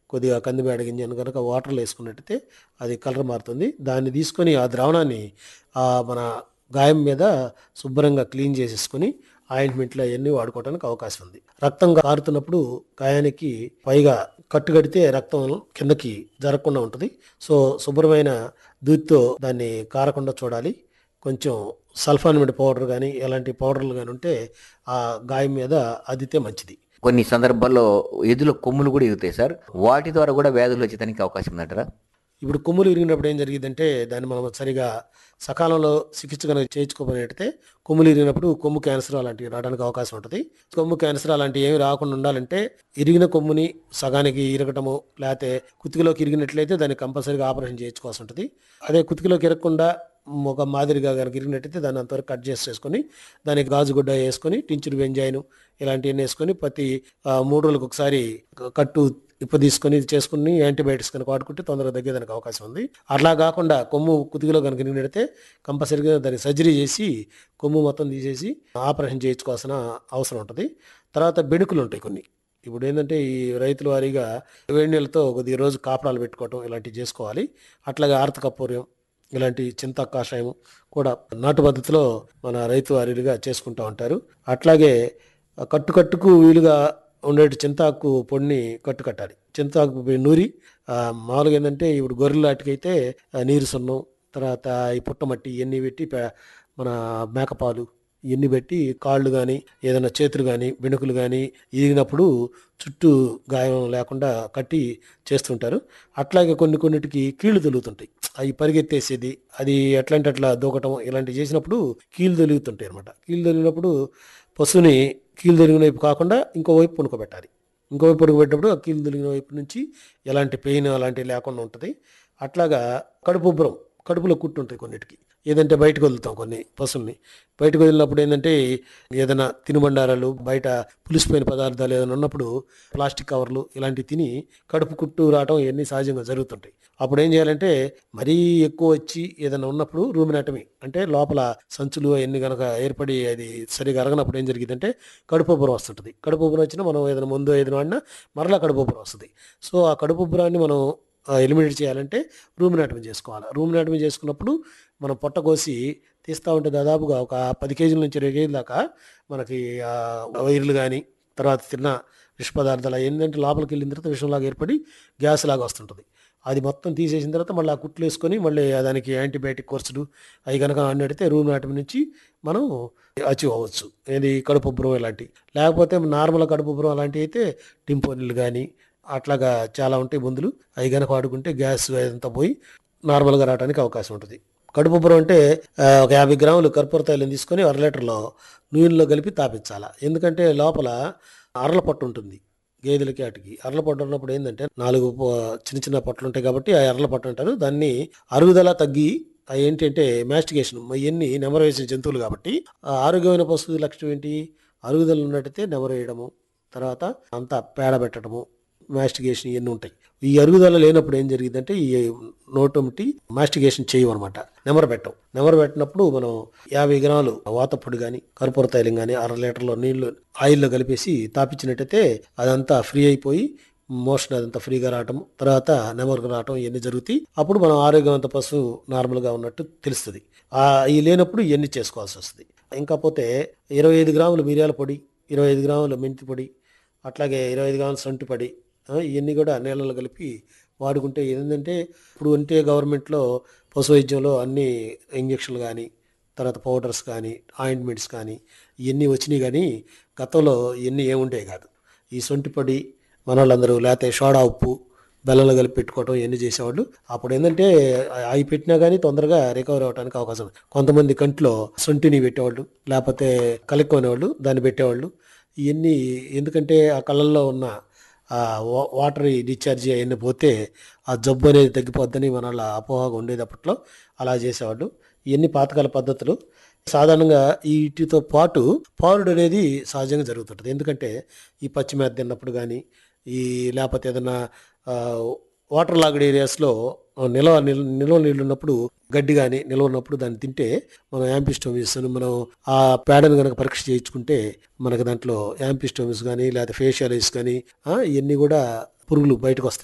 కొద్దిగా కందిమేడ గింజను కనుక వాటర్లో వేసుకున్నట్టయితే అది కలర్ మారుతుంది దాన్ని తీసుకొని ఆ ద్రావణాన్ని ఆ మన గాయం మీద శుభ్రంగా క్లీన్ చేసేసుకొని ఆయింట్మెంట్లో అవన్నీ వాడుకోవడానికి అవకాశం ఉంది రక్తం కారుతున్నప్పుడు గాయానికి పైగా కట్టు కడితే రక్తం కిందకి జరగకుండా ఉంటుంది సో శుభ్రమైన దూదితో దాన్ని కారకుండా చూడాలి కొంచెం సల్ఫానిమిడ్ పౌడర్ కానీ ఎలాంటి పౌడర్లు కానీ ఉంటే ఆ గాయం మీద అదితే మంచిది కొన్ని సందర్భాల్లో ఎద్దుల కొమ్ములు కూడా ఎగుతాయి సార్ వాటి ద్వారా కూడా వ్యాధులు వచ్చేదానికి అవకాశం ఉందంటారా ఇప్పుడు కొమ్ములు ఇరిగినప్పుడు ఏం జరిగిందంటే దాన్ని మనం సరిగా సకాలంలో చికిత్స కనుక చేయించుకోకపోయినట్టయితే కొమ్ములు ఇరిగినప్పుడు కొమ్ము క్యాన్సర్ అలాంటివి రావడానికి అవకాశం ఉంటుంది కొమ్ము క్యాన్సర్ అలాంటివి ఏమి రాకుండా ఉండాలంటే ఇరిగిన కొమ్ముని సగానికి ఇరగటము లేకపోతే కుతికిలోకి ఇరిగినట్లయితే దాన్ని కంపల్సరీగా ఆపరేషన్ చేయించుకోవాల్సి ఉంటుంది అదే కుతికిలోకి ఇరగకుండా ఒక మాదిరిగా కనుక ఇరిగినట్టయితే దాన్ని అంతవరకు కట్ చేసేసుకొని దానికి గాజు గుడ్డ వేసుకొని టించుడు వెంజాయిను ఇలాంటివన్నీ వేసుకొని ప్రతి ఆ, మూడు రోజులకు ఒకసారి కట్టు ఇప్ప తీసుకొని ఇది చేసుకుని యాంటీబయాటిక్స్ కనుక వాడుకుంటే తొందరగా తగ్గేదానికి అవకాశం ఉంది అట్లా కాకుండా కొమ్ము కుతికిలో కనుక ఇరిగినట్టయితే కంపల్సరీగా దానికి సర్జరీ చేసి కొమ్ము మొత్తం తీసేసి ఆపరేషన్ చేయించుకోవాల్సిన అవసరం ఉంటుంది తర్వాత బెణుకులు ఉంటాయి కొన్ని ఇప్పుడు ఏంటంటే ఈ రైతుల వారీగా వేడి నీళ్ళతో కొద్దిగా రోజు కాపడాలు పెట్టుకోవటం ఇలాంటివి చేసుకోవాలి అట్లాగే ఆర్తకపూర్యం ఇలాంటి చింత కాషాయం కూడా నాటు పద్ధతిలో మన రైతు వారీలుగా చేసుకుంటూ ఉంటారు అట్లాగే ఆ కట్టు కట్టుకు వీలుగా ఉండే చింతాకు పొడిని కట్టు కట్టాలి చింతాకు పొడి నూరి ఆ, మామూలుగా ఏంటంటే ఇప్పుడు గొర్రెలాటికైతే ఆ, నీరు సున్నం తర్వాత ఈ పుట్టమట్టి ఇవన్నీ పెట్టి పే- మన మేకపాలు ఇవన్నీ పెట్టి కాళ్ళు కానీ ఏదైనా చేతులు కానీ బెణుకులు కానీ ఇరిగినప్పుడు చుట్టూ గాయం లేకుండా కట్టి చేస్తుంటారు అట్లాగే కొన్ని కొన్నిటికి కీళ్లు తొలుగుతుంటాయి అవి పరిగెత్తేసేది అది ఎట్లాంటి అట్లా దూకటం ఇలాంటివి చేసినప్పుడు కీళ్ళు తొలుగుతుంటాయి అనమాట కీళ్ళు తొలిగినప్పుడు పశువుని కీళ్ళు తొలిగిన వైపు కాకుండా ఇంకో వైపు పునుకోబెట్టాలి ఇంకో వైపు పునుకోబెట్టినప్పుడు ఆ కీళ్ళు తొలిగిన వైపు నుంచి ఎలాంటి పెయిన్ అలాంటివి లేకుండా ఉంటుంది అట్లాగా కడుపు ఉబ్బరం కడుపులో కుట్టు ఉంటాయి కొన్నిటికి ఏదంటే బయటకు వదులుతాం కొన్ని పశువుల్ని బయటకు వదిలినప్పుడు ఏంటంటే ఏదైనా తినుబండారాలు బయట పులిసిపోయిన పదార్థాలు ఏదైనా ఉన్నప్పుడు ప్లాస్టిక్ కవర్లు ఇలాంటివి తిని కడుపు కుట్టు రావడం ఇవన్నీ సహజంగా జరుగుతుంటాయి అప్పుడు ఏం చేయాలంటే మరీ ఎక్కువ వచ్చి ఏదైనా ఉన్నప్పుడు రూమినాటమీ అంటే లోపల సంచులు అవన్నీ కనుక ఏర్పడి అది సరిగా అరగనప్పుడు ఏం జరిగిందంటే కడుపు ఉబ్బరం వస్తుంటుంది కడుపు ఉబ్బరం వచ్చినా మనం ఏదైనా ముందు ఏదైనా వాడినా మరలా కడుపు ఉబ్బరం వస్తుంది సో ఆ కడుపు ఉబ్బరాన్ని మనం ఎలిమినేట్ చేయాలంటే రూమినాటమీ చేసుకోవాలి రూమినాటమీ చేసుకున్నప్పుడు మనం పొట్ట కోసి తీస్తూ ఉంటే దాదాపుగా ఒక పది కేజీల నుంచి ఇరవై కేజీల దాకా మనకి ఆ వైర్లు కానీ తర్వాత తిన్న విష పదార్థాలు ఏంటంటే లోపలికి వెళ్ళిన తర్వాత విషంలాగా ఏర్పడి గ్యాస్ లాగా వస్తుంటుంది అది మొత్తం తీసేసిన తర్వాత మళ్ళీ ఆ కుట్లు వేసుకొని మళ్ళీ దానికి యాంటీబయాటిక్ కోర్సులు అవి కనుక అన్నడితే రూమ్ నాటం నుంచి మనం అచీవ్ అవ్వచ్చు ఏది కడుపు ఉబ్బరం ఇలాంటివి లేకపోతే నార్మల్ కడుపు ఉబ్బరం అలాంటివి అయితే టింపోనిల్ కానీ అట్లాగా చాలా ఉంటాయి మందులు అవి కనుక వాడుకుంటే గ్యాస్ అదంతా పోయి నార్మల్గా రావడానికి అవకాశం ఉంటుంది కడుపు ఉబ్బరం అంటే ఆ, ఒక యాభై గ్రాములు కర్పూర తైలం తీసుకొని అర లీటర్లో నూనెలో కలిపి తాపించాలి ఎందుకంటే లోపల అరల పట్టు ఉంటుంది గేదెలకి వాటికి అరల పట్టు ఉన్నప్పుడు ఏంటంటే నాలుగు ప- చిన్న చిన్న పట్లు ఉంటాయి కాబట్టి ఆ అరల పట్టు అంటారు దాన్ని అరుగుదల తగ్గి అవి ఏంటంటే మాస్టిగేషన్ ఇవన్నీ నెమరు వేసే జంతువులు కాబట్టి ఆ ఆరోగ్యమైన పశువు లక్ష్యం ఏంటి అరుగుదల ఉన్నట్టయితే నెమరు వేయడము తర్వాత అంతా పేడ పెట్టడము మాస్టిగేషన్ ఇవన్నీ ఉంటాయి ఈ అరుగుదల లేనప్పుడు ఏం జరిగిందంటే ఈ నోటొమిటి మాస్టిగేషన్ చేయమన్నమాట నెమరు పెట్టం నెమరు పెట్టినప్పుడు మనం యాభై గ్రాములు వాతపొడి కానీ కర్పూర తైలం కానీ అర లీటర్లో నీళ్లు ఆయిల్లో కలిపేసి తాపించినట్టయితే అదంతా ఫ్రీ అయిపోయి మోషన్ అదంతా ఫ్రీగా రావటం తర్వాత నెమరుకు రావటం ఇవన్నీ జరుగుతాయి అప్పుడు మనం ఆరోగ్యవంత పశువు నార్మల్గా ఉన్నట్టు తెలుస్తుంది ఆ ఈ లేనప్పుడు ఇవన్నీ చేసుకోవాల్సి వస్తుంది ఇంకా పోతే ఇరవై ఐదు గ్రాములు మిరియాల పొడి ఇరవై ఐదు గ్రాములు మెంతి పొడి అట్లాగే ఇరవై ఐదు గ్రాములు సొంటి పొడి ఆ, ఇవన్నీ కూడా నీళ్ళలో కలిపి వాడుకుంటే ఏంటంటే ఇప్పుడు అంటే గవర్నమెంట్లో పశు వైద్యంలో అన్ని ఇంజక్షన్లు కానీ తర్వాత పౌడర్స్ కానీ ఆయింట్మెంట్స్ కానీ ఇవన్నీ వచ్చినాయి కానీ గతంలో ఇవన్నీ ఏముండేవి కాదు ఈ సొంటి పొడి మన వాళ్ళందరూ లేకపోతే సోడా ఉప్పు బెల్లంలో కలిపి పెట్టుకోవడం ఇవన్నీ చేసేవాళ్ళు అప్పుడు ఏంటంటే అవి పెట్టినా కానీ తొందరగా రికవర్ అవ్వడానికి అవకాశం ఉంది. కొంతమంది కంట్లో సొంటిని పెట్టేవాళ్ళు లేకపోతే కలుక్కునేవాళ్ళు దాన్ని పెట్టేవాళ్ళు ఇవన్నీ ఎందుకంటే ఆ కళ్ళల్లో ఉన్న ఆ వా- వాటర్ డిశ్చార్జ్ అవన్నీ పోతే ఆ జబ్బు అనేది తగ్గిపోద్దని మన వాళ్ళ అపోహగా ఉండేది అప్పట్లో అలా చేసేవాళ్ళు ఇవన్నీ పాతకాల పద్ధతులు సాధారణంగా వీటితో పాటు పారుడు అనేది సహజంగా జరుగుతుంటుంది ఎందుకంటే ఈ పచ్చిమేత తిన్నప్పుడు కానీ ఈ లేకపోతే ఏదైనా ఆ, వాటర్ లాగడ్ ఏరియాస్లో నిల్వ నిల్- నిల్వ నీళ్ళు ఉన్నప్పుడు గడ్డి కానీ నిల్వ ఉన్నప్పుడు దాన్ని తింటే మనం యాంపిస్టోమిస్ అని మనం ఆ పేడను కనుక పరీక్ష చేయించుకుంటే మనకు దాంట్లో యాంపిస్టోమిస్ కానీ లేకపోతే ఫేషియాలిస్ కానీ ఇవన్నీ కూడా పురుగులు బయటకు వస్తాయి